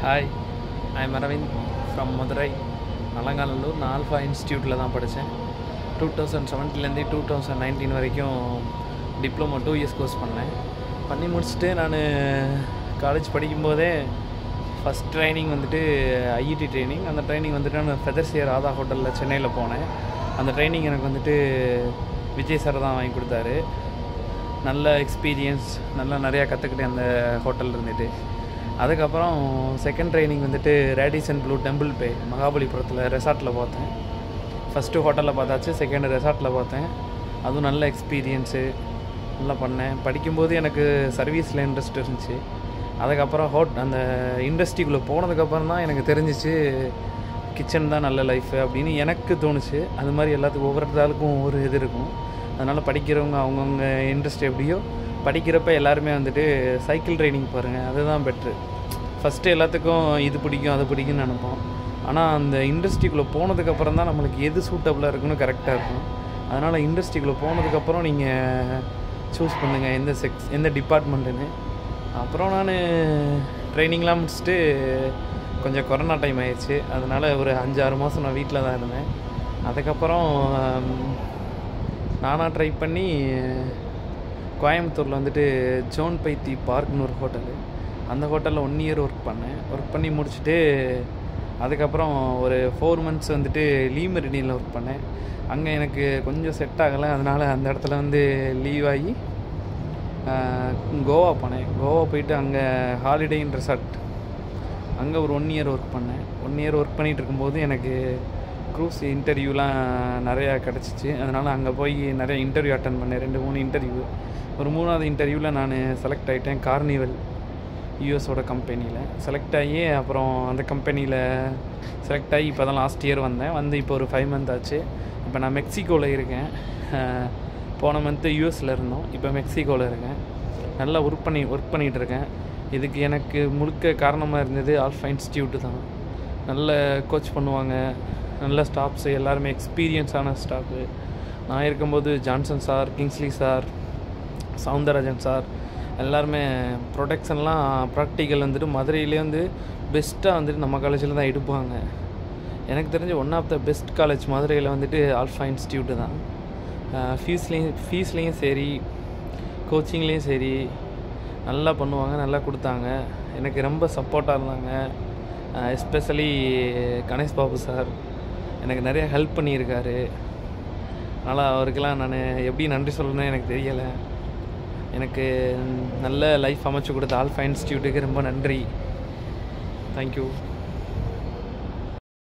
hi I am Aravind from Madurai Nalanganallur நான் alpha இன்ஸ்டியூட்டில் தான் படித்தேன் டூ தௌசண்ட் செவன்டீன்லேருந்து டூ தௌசண்ட் நைன்டீன் வரைக்கும் டிப்ளமோ டூ இயர்ஸ் கோர்ஸ் பண்ணேன் பண்ணி முடிச்சுட்டு நான் காலேஜ் படிக்கும்போதே ஃபஸ்ட் ட்ரைனிங் வந்துட்டு ஐஇடி ட்ரைனிங் அந்த ட்ரைனிங் வந்துட்டு நான் ஃபெதர்சியர் ராதா ஹோட்டலில் சென்னையில் போனேன் அந்த ட்ரைனிங் எனக்கு வந்துட்டு விஜய் சார் தான் வாங்கி கொடுத்தாரு நல்ல எக்ஸ்பீரியன்ஸ் நல்லா நிறையா கற்றுக்கிட்டேன் அந்த ஹோட்டலில் இருந்துட்டு அதுக்கப்புறம் செகண்ட் ட்ரைனிங் வந்துட்டு ரேடிசன் ப்ளூ டெம்பிள் பே மகாபலிபுரத்தில் ரெசார்ட்டில் பார்த்தேன் ஃபஸ்ட்டு ஹோட்டலில் பார்த்தாச்சு செகண்ட் ரெசார்ட்டில் பார்த்தேன் அதுவும் நல்ல எக்ஸ்பீரியன்ஸு நல்லா பண்ணேன் படிக்கும்போது எனக்கு சர்வீஸில் இன்ட்ரெஸ்ட் இருந்துச்சு அதுக்கப்புறம் ஹோட் அந்த இண்டஸ்ட்ரிக்குள்ளே போனதுக்கப்புறம் தான் எனக்கு தெரிஞ்சிச்சு கிச்சன் தான் நல்ல லைஃபு அப்படின்னு எனக்கு தோணுச்சு அது மாதிரி எல்லாத்துக்கும் ஒவ்வொரு ஆளுக்கும் ஒவ்வொரு இது இருக்கும் அதனால் படிக்கிறவங்க அவங்கவுங்க இன்ட்ரெஸ்ட் எப்படியோ படிக்கிறப்ப எல்லாருமே வந்துட்டு சைக்கிள் ட்ரைனிங் பாருங்கள் அதுதான் பெட்ரு ஃபஸ்ட்டு எல்லாத்துக்கும் இது பிடிக்கும் அது பிடிக்கும்னு நினைப்போம் ஆனால் அந்த இண்டஸ்ட்ரிக்குள்ளே போனதுக்கப்புறம் தான் நம்மளுக்கு எது சூட்டபுளாக இருக்குன்னு கரெக்டாக இருக்கும் அதனால் இண்டஸ்ட்ரிக்குள்ளே போனதுக்கப்புறம் நீங்கள் சூஸ் பண்ணுங்கள் எந்த செக்ஸ் எந்த டிபார்ட்மெண்ட்டுன்னு அப்புறம் நான் ட்ரைனிங்லாம் முடிச்சுட்டு கொஞ்சம் கொரோனா டைம் ஆயிடுச்சு அதனால் ஒரு அஞ்சாறு மாதம் நான் வீட்டில் தான் இருந்தேன் அதுக்கப்புறம் நானாக ட்ரை பண்ணி கோயம்புத்தூரில் வந்துட்டு ஜோன் பைத்தி பார்க்னு ஒரு ஹோட்டலு அந்த ஹோட்டலில் ஒன் இயர் ஒர்க் பண்ணேன் ஒர்க் பண்ணி முடிச்சுட்டு அதுக்கப்புறம் ஒரு ஃபோர் மந்த்ஸ் வந்துட்டு லீமெரினியில் ஒர்க் பண்ணேன் அங்கே எனக்கு கொஞ்சம் செட் ஆகலை அதனால் அந்த இடத்துல வந்து லீவ் ஆகி கோவா போனேன் கோவா போயிட்டு அங்கே ஹாலிடே இன் ரெசார்ட் அங்கே ஒரு ஒன் இயர் ஒர்க் பண்ணேன் ஒன் இயர் ஒர்க் பண்ணிகிட்டு இருக்கும்போது எனக்கு க்ரூஸ் இன்டர்வியூலாம் நிறையா கிடச்சிச்சு அதனால் அங்கே போய் நிறைய இன்டர்வியூ அட்டன் பண்ணேன் ரெண்டு மூணு இன்டர்வியூ ஒரு மூணாவது இன்டர்வியூவில் நான் செலக்ட் ஆகிட்டேன் கார்னிவல் யூஎஸோட கம்பெனியில் செலக்ட் ஆகி அப்புறம் அந்த கம்பெனியில் செலக்ட் ஆகி இப்போ தான் லாஸ்ட் இயர் வந்தேன் வந்து இப்போ ஒரு ஃபைவ் மந்த் ஆச்சு இப்போ நான் மெக்சிகோவில் இருக்கேன் போன மந்த்து யூஎஸில் இருந்தோம் இப்போ மெக்சிகோவில் இருக்கேன் நல்லா ஒர்க் பண்ணி ஒர்க் பண்ணிகிட்டு இருக்கேன் இதுக்கு எனக்கு முழுக்க காரணமாக இருந்தது ஆல்ஃபா இன்ஸ்டியூட்டு தான் நல்ல கோச் பண்ணுவாங்க நல்ல ஸ்டாஃப்ஸு எல்லாருமே எக்ஸ்பீரியன்ஸான ஸ்டாஃபு நான் இருக்கும்போது Johnson sir Kingsley sir Soundararajan sir எல்லாருமே ப்ரொடெக்ஷன்லாம் ப்ராக்டிக்கல் வந்துட்டு மதுரையிலே வந்து பெஸ்ட்டாக வந்துட்டு நம்ம காலேஜில் தான் எடுப்பாங்க எனக்கு தெரிஞ்ச one of the best college மதுரையில் வந்துட்டு ஆல்ஃபா இன்ஸ்டியூட்டு தான் ஃபீஸ்லேயும் ஃபீஸ்லேயும் சரி கோச்சிங்லேயும் சரி நல்லா பண்ணுவாங்க நல்லா கொடுத்தாங்க எனக்கு ரொம்ப சப்போர்ட்டாக இருந்தாங்க எஸ்பெஷலி கணேஷ் பாபு சார் எனக்கு நிறைய ஹெல்ப் பண்ணியிருக்காரு அதனால் அவருக்கெல்லாம் நான் எப்படி நன்றி சொல்லணும்னு எனக்கு தெரியலை எனக்கு நல்ல லைஃப் அமைச்சு கொடுத்த ஆல்ஃபா இன்ஸ்டியூட்டுக்கு ரொம்ப நன்றி தேங்க்யூ